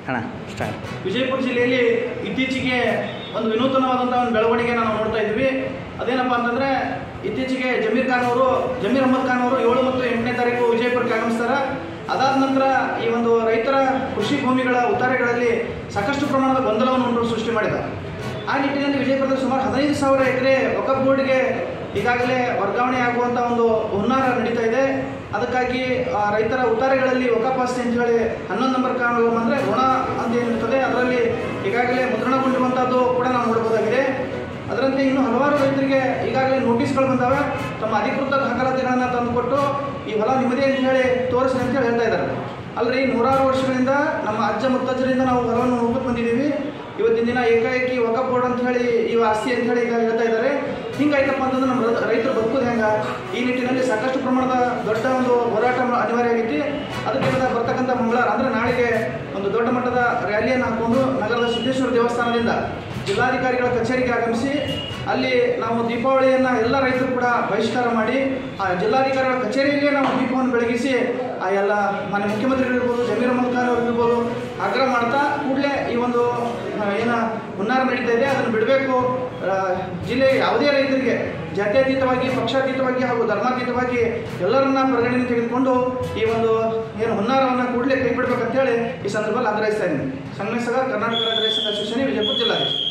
ಅಣ್ಣ ಸ್ಟಾರ್ಟ್ ವಿಜಯಪುರ ಜಿಲ್ಲೆಯಲ್ಲಿ ಇತ್ತೀಚೆಗೆ ಒಂದು ವಿನೂತನವಾದಂಥ ಒಂದು ಬೆಳವಣಿಗೆ ನಾವು ನೋಡ್ತಾ ಇದ್ವಿ ಅದೇನಪ್ಪ ಅಂತಂದರೆ ಇತ್ತೀಚೆಗೆ ಜಮೀರ್ ಖಾನ್ ಅವರು ಜಮೀರ್ ಅಹಮದ್ ಖಾನ್ ಅವರು ಏಳು ಮತ್ತು ಎಂಟನೇ ತಾರೀಕು ವಿಜಯಪುರಕ್ಕೆ ಆಗಮಿಸ್ತಾರೆ ಅದಾದ ನಂತರ ಈ ಒಂದು ರೈತರ ಕೃಷಿ ಭೂಮಿಗಳ ಉತ್ತಾರೆಗಳಲ್ಲಿ ಸಾಕಷ್ಟು ಪ್ರಮಾಣದ ಗೊಂದಲವನ್ನು ಉಂಟು ಸೃಷ್ಟಿ ಮಾಡಿದ್ದಾರೆ ಆ ನಿಟ್ಟಿನಲ್ಲಿ ವಿಜಯಪುರದಲ್ಲಿ ಸುಮಾರು ಹದಿನೈದು ಸಾವಿರ ಎಕರೆ ವಕಫ್ ಬೋರ್ಡ್ಗೆ ಈಗಾಗಲೇ ವರ್ಗಾವಣೆ ಆಗುವಂಥ ಒಂದು ಹುನ್ನಾರ ನಡೀತಾ ಇದೆ ಅದಕ್ಕಾಗಿ ಆ ರೈತರ ಉತ್ತಾರೆಗಳಲ್ಲಿ ವಕಾಪಾಸ್ತಿ ಅಂತ ಹೇಳಿ ಹನ್ನೊಂದು ನಂಬರ್ ಕಾನೂನು ಅಂದರೆ ಋಣ ಅಂತ ಏನಿರ್ತದೆ ಅದರಲ್ಲಿ ಈಗಾಗಲೇ ಮುದ್ರಣಗೊಂಡಿರುವಂಥದ್ದು ಕೂಡ ನಾವು ನೋಡ್ಬೋದಾಗಿದೆ ಅದರಂತೆ ಇನ್ನು ಹಲವಾರು ರೈತರಿಗೆ ಈಗಾಗಲೇ ನೋಟಿಸ್ಗಳು ಬಂದಾವೆ ತಮ್ಮ ಅಧಿಕೃತ ದಾಖಲಾತಿಗಳನ್ನು ತಂದುಕೊಟ್ಟು ಈ ಹೊಲ ನಿಮ್ಮದೇ ಅಂತ ಹೇಳಿ ತೋರಿಸಿ ಅಂತ ಹೇಳಿ ಹೇಳ್ತಾ ಇದ್ದಾರೆ ಅಲ್ರಿ ನೂರಾರು ವರ್ಷಗಳಿಂದ ನಮ್ಮ ಅಜ್ಜ ಮುತ್ತಜ್ಜರಿಂದ ನಾವು ಹೊಲವನ್ನು ನೋಡ್ಕೊಂಡು ಬಂದಿದ್ದೀವಿ ಇವತ್ತಿನ ದಿನ ಏಕಾಏಕಿ ವಕಫ್ ಬೋರ್ಡ್ ಅಂತ ಹೇಳಿ ಇವ ಆಸ್ತಿ ಅಂತ ಹೇಳಿ ಈಗ ಹೇಳ್ತಾ ಇದ್ದಾರೆ ಹಿಂಗಾಯ್ತಪ್ಪ ಅಂತಂದ್ರೆ ನಮ್ಮ ರೈತ- ರೈತರು ಬದುಕೋದು ಹೆಂಗ ಈ ನಿಟ್ಟಿನಲ್ಲಿ ಸಾಕಷ್ಟು ಪ್ರಮಾಣದ ದೊಡ್ಡ ಒಂದು ಹೋರಾಟ ಮ- ಅನಿವಾರ್ಯ ಆಗೈತಿ ಅದಕ್ಕೆ ಇವತ್ತು ಬರ್ತಕ್ಕಂಥ ಮಂಗಳವಾರ ಅಂದರೆ ನಾಳೆಗೆ ಒಂದು ದೊಡ್ಡ ಮಟ್ಟದ ರ್ಯಾಲಿಯನ್ನು ಹಾಕೊಂಡು ನಗರದ ಸಿದ್ದೇಶ್ವರ ದೇವಸ್ಥಾನದಿಂದ ಜಿಲ್ಲಾಧಿಕಾರಿಗಳ ಕಚೇರಿಗೆ ಆಗಮಿಸಿ ಅಲ್ಲಿ ನಾವು ದೀಪಾವಳಿಯನ್ನು ಎಲ್ಲ ರೈತರು ಕೂಡ ಬಹಿಷ್ಕಾರ ಮಾಡಿ ಆ ಜಿಲ್ಲಾಧಿಕಾರಿಗಳ ಕಚೇರಿಯಲ್ಲೇ ನಾವು ದೀಪವನ್ನು ಬೆಳಗಿಸಿ ಆ ಎಲ್ಲ ಮಾನ್ಯ ಮುಖ್ಯಮಂತ್ರಿಗಳಿರ್ಬೋದು ಜಮೀರ್ ಅಹಮದ್ ಖಾನ್ ಅವರಿರ್ಬೋದು ಆಗ್ರಹ ಮಾಡ್ತಾ ಕೂಡಲೇ ಈ ಒಂದು ಆ, ಏನ ಹುನ್ನಾರ ನಡೀತಾ ಇದೆ ಅದನ್ನು ಬಿಡಬೇಕು ಜಿಲ್ಲೆಯ ಯಾವುದೇ ರೈತರಿಗೆ ಜಾತ್ಯತೀತವಾಗಿ ಪಕ್ಷಾತೀತವಾಗಿ ಹಾಗೂ ಧರ್ಮಾತೀತವಾಗಿ ಎಲ್ಲರನ್ನ ಪರಿಗಣನೆ ತೆಗೆದುಕೊಂಡು ಈ ಒಂದು ಏನು ಹುನ್ನಾರವನ್ನು ಕೂಡಲೇ ಕೈ ಬಿಡಬೇಕಂತೇಳಿ ಈ ಸಂದರ್ಭದಲ್ಲಿ ಆಗ್ರಹಿಸ್ತಾ ಇದ್ದೀನಿ ಸಂಗಮೇಶ್ವರ ಕರ್ನಾಟಕ ರಾಜ್ಯ ರೈತ ಅಸೋಸಿಯೇಷನ್ ವಿಜಯಪುರ ಜಿಲ್ಲಾಧೀಶ